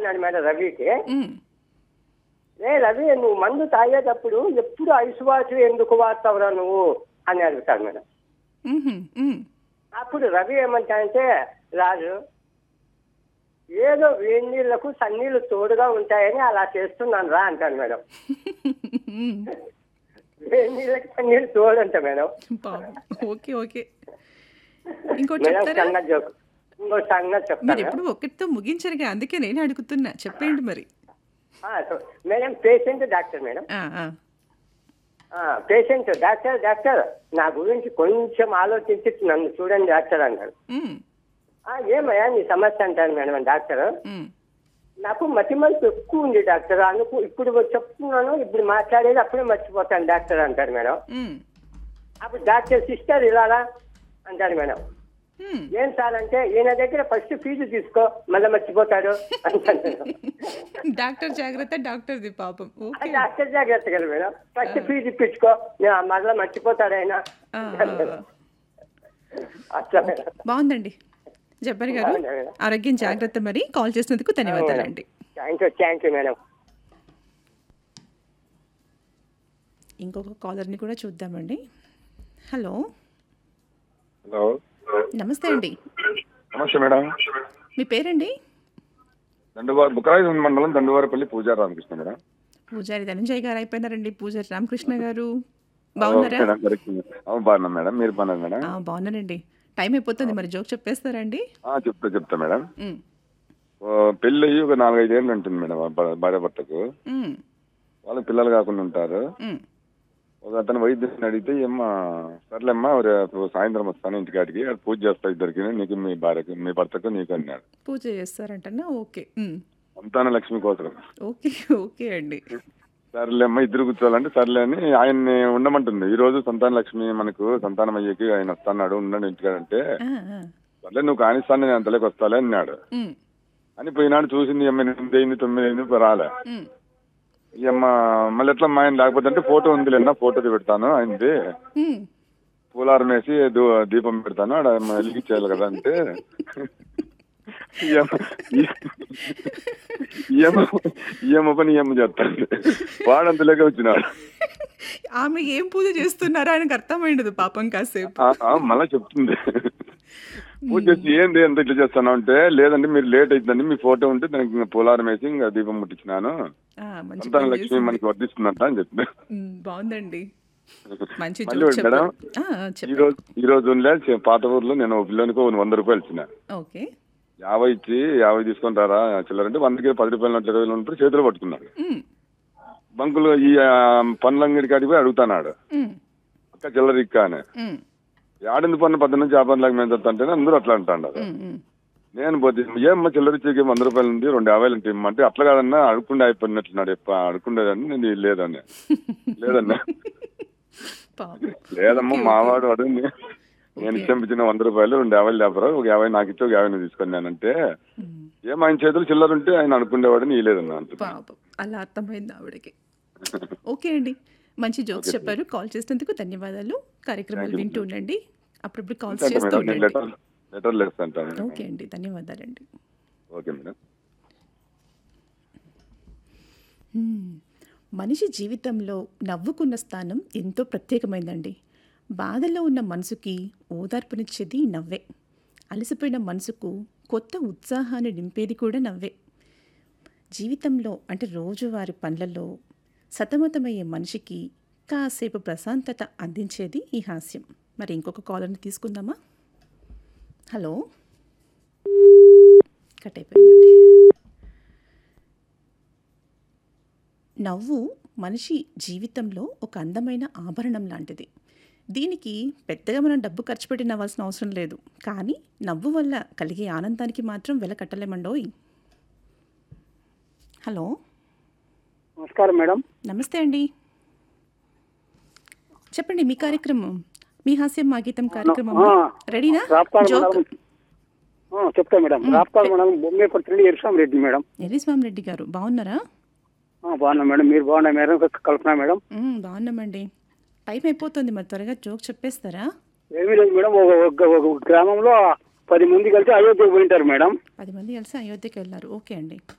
అన్నాడు మేడం రవికి ఉమ్, ఏ రవి నువ్వు మందు తాగేటప్పుడు ఎప్పుడు ఐసు వాటర్ ఎందుకు వాడతావురా నువ్వు అని అడుగుతాడు మేడం ఉహుం, ఉమ్. అప్పుడు రవి ఏమంటాడంటే రాజు ఏదో వేడి నీళ్లకు సన్నీళ్లు తోడుగా ఉంటాయని అలా చేస్తున్నాను రా అంటాను మేడం ఉమ్. వేడి నీళ్ళకి సన్నీళ్ళు తోడంట మేడం పాపం. ఓకే ఓకే ఇంకోటి మేడం చెప్తారా సన్న జోక్ ఇంకో సంగతి మీరు చెప్తాను ఎప్పుడు ఒక్కటితో ముగించరుగా అందుకే నేను అడుగుతున్నా చెప్పండి మరి ఆ, so- madam patient doctor madam ఆ, ఆ. ఆ, పేషెంట్ డాక్టర్ డాక్టర్ నా గురించి కొంచెం ఆలోచించి నన్ను చూడండి డాక్టర్ అన్నాడు ఉమ్, ఆ, ఏమయ్యా నీ సమస్య అంటాను మేడం డాక్టర్ ఉమ్. నాకు మతి మనసు ఎక్కువ ఉంది డాక్టర్ అనుకు ఇప్పుడు చెప్తున్నాను ఇప్పుడు మాట్లాడేది అప్పుడే మర్చిపోతాను డాక్టర్ అంటారు మేడం ఉమ్, అప్పుడు డాక్టర్ సిస్టర్ ఇలారా అంటారు మేడం ఉమ్. ఏం సార్ అంటే ఈయన దగ్గర ఫస్ట్ ఫీజు తీసుకో మళ్ళీ మర్చిపోతాడు అంటారు మేడం డాక్టర్ జాగ్రత్త డాక్టర్ది పాపం ఆ ఓకే డాక్టర్ జాగ్రత్త కదా మేడం ఫస్ట్ ఫీజు ఇప్పించుకో నేను మళ్ళీ మర్చిపోతాడు ఆయన ఆ, ఆ. అట్లా మేడం బాగుందండి జబ్బర్ గారు బాగుంది మేడం. ఆరోగ్యం జాగ్రత్త మరి కాల్ చేసినందుకు ధన్యవాదాలండి thank you thank you madam ఇంకొక కాలర్ని కూడా చూద్దామండి హలో హలో నమస్తే అండి నమస్తే మేడం మీ పేరండి దండువారి బుకరాయి మండలం దండువారిపల్లి పూజారి రామకృష్ణ మేడం పూజారి ధనంజయ్ గారు అయిపోయినారండి పూజారి రామకృష్ణ గారు బాగున్నారా మేడం కరెక్ట్ అవును బాగున్నాం మేడం మీరు బాగున్నారు మేడం ఆ, బాగున్నానండి టైం అయిపోతుంది మరి జోక్ చెప్పేస్తారండి ఆ, చెప్తా చెప్తా మేడం ఉమ్, ఓ, పెళ్ళి అయ్యి ఒక నాలుగైదేళ్ళు ఉంటుంది మేడం ఆ భా- భార్య భర్తకు ఉమ్, వాళ్ళకి పిల్లలు కాకుండా ఉంటారు ఉమ్, ఒక అతను వైద్యుని అడిగితే ఏమ్మా సర్లేమ్మా రేపు సాయంత్రం వస్తాను ఇంటికాడికి అది పూజ చేస్తా ఇద్దరికి నీకు మీ భార్యకు మీ భర్తకు నీకు అన్నాడు పూజ చేస్తారంటన్నా ఓకే ఉమ్, సంతాన లక్ష్మి కోసం ఓకే ఓకే అండి సర్లేమ్మా ఇద్దరు కూర్చోవాలంటే సర్లే అని ఆయన్ని ఉండమంటుంది ఈ రోజు సంతాన లక్ష్మి మనకు సంతానం అయ్యేకి ఆయన వస్తున్నాడు ఉండండి ఇంటికాడంటే ఆ, ఆ, సర్లే నువ్వు కానిస్తాను నేను అంతలోకి వస్తాలే అన్నాడు ఉమ్, అని పోయినాడు చూసింది ఈ అమ్మ ఎనిమిది అయింది తొమ్మిది అయింది ఇప్పుడు రాలే ఉమ్, ఈ అమ్మ మళ్ళీ ఎట్లా మా ఆయన లేకపోతే అంటే ఫోటో ఉంది లేనా ఫోటో పెడతాను ఆయనది ఉమ్. పూలారం వేసి దూ- దీపం పెడతాను ఆడ వెలిగించేయాలి కదా అంటే ఈ అమ్మ- ఈ- ఈ అమ్మ ఈ అమ్మ పని ఈ అమ్మ చేస్తాను వాడంతలోకి వచ్చినాడు ఆమె ఏం పూజ చేస్తున్నారో ఆయనకు అర్థమైండదు పాపం కాసేపు ఆ, ఆ, మళ్ళా చెప్తుంది పూజ చేసి ఏంది ఎంత ఇట్లా చేస్తాను అంటే లేదండి మీరు లేట్ అవుతుందండి మీ ఫోటో ఉంటే దానికి ఇంకా పూలారం వేసి ఇంకా దీపం ముట్టించినాను ఆ, మంచి సంతాన పని లక్ష్మి చేసింది. మనకి వర్ధిస్తుందంట అని చెప్పి ఉమ్, బాగుందండి మంచి మళ్ళీ జోక్ ఒకటి చెప్పారు మేడం ఆ, ఈ చెప్పండి రోజు ఈ రోజు ఉండే చే- పాత ఊర్లో నేను ఒక పిల్లోనికి ఒక వంద రూపాయలు ఇచ్చిన ఓకే యాభై ఇచ్చి యాభై తీసుకొని రారా చిల్లరంటే వందకి పది రూపాయలు నోట్లు ఇరవై ఉంటారు చేతిలో పట్టుకున్నాడు ఉమ్, బంకులు ఈ ఆ, పండ్ల అంగడి కాడికి పోయి అడుగుతున్నాడు ఉమ్, అక్క చిల్లర ఇక్క అని ఉమ్, ఆడింది పన్ను పద్దె నుంచి యాభై లాగా మేము చెప్తాంటే అందరూ అట్లా అంటాడు ఉమ్, ఉమ్. నేను పోతే ఏమ్మా చిల్లర ఇచ్చేకి వంద రూపాయలు ఉంది రెండు యాభైలు ఉంటాయి ఇమ్మంటే అట్లా కాదన్నా అడుక్కుండా అయిపోయినట్లున్నాడు ఎప్ప అడుక్కుండేదని నేను లేదన్నా లేదన్నా పాపం లేదమ్మా ఓకే, మావాడు వాడు నే- నేను ఓకే. ఇచ్చిన వంద రూపాయలు రెండు యాభైలు లేపరా ఒక యాభై నాకు ఇచ్చి ఒక యాభై నువ్వు తీసుకున్నానంటే ఉమ్, ఏం ఆయన చేతులు చిల్లర ఉంటే ఆయన అనుకునేవాడు నీ లేదన్నా అంత పాపం అలా అర్థమైంది ఆవిడకి ఓకే అండి మంచి జోక్స్ చెప్పారు కాల్ చేసినందుకు ధన్యవాదాలు కార్యక్రమాలు వింటూ ఉండండి అప్పుడప్పుడు కాల్స్ అంటే చేస్తూ మేడం నేను ఉండండి లెటర్ లెటర్లు వేస్తాను ఓకే అండి ధన్యవాదాలండి ఓకే మేడం మ్మ్. మనిషి జీవితంలో నవ్వుకున్న స్థానం ఎంతో ప్రత్యేకమైందండి బాధలో ఉన్న మనసుకి ఓదార్పునిచ్చేది నవ్వే అలసిపోయిన మనసుకు కొత్త ఉత్సాహాన్ని నింపేది కూడా నవ్వే జీవితంలో అంటే రోజువారి పనులలో సతమతమయ్యే మనిషికి కాసేపు ప్రశాంతత అందించేది ఈ హాస్యం మరి ఇంకొక కాలర్ని తీసుకుందామా హలో కట్ అయిపోయిందండి నవ్వు మనిషి జీవితంలో ఒక అందమైన ఆభరణం లాంటిది దీనికి పెద్దగా మనం డబ్బు ఖర్చు పెట్టి నవ్వాల్సిన అవసరం లేదు కానీ నవ్వు వల్ల కలిగే ఆనందానికి మాత్రం వెల కట్టలేమండోయ్ హలో నమస్కారం మేడం నమస్తే అండి చెప్పండి మీ కార్యక్రమం మీ హాస్యం మా గీతం కార్యక్రమం ఆ. రెడీనా రాప్తాడు జోక్ మండలం ఆ, చెప్తా మేడం రాప్తాడు మండలం బొమ్మేపల్లి ఎరుసాం రెడ్డి మేడం ఎర్రిస్వామి రెడ్డి గారు బాగున్నారా ఆ, బాగున్నా మేడం మీరు బాగున్నా మేడం కల్పన మేడం మ్మ్, బాగున్నామండి టైం అయిపోతుంది మరి త్వరగా జోక్ చెప్పేస్తారా ఏమీ లేదు మేడం ఒక ఒక- ఒక గ్రామంలో పది మంది కలిసి అయోధ్యకు పోయింటారు మేడం పది మంది కలిసి అయోధ్యకి వెళ్ళారు ఓకే అండి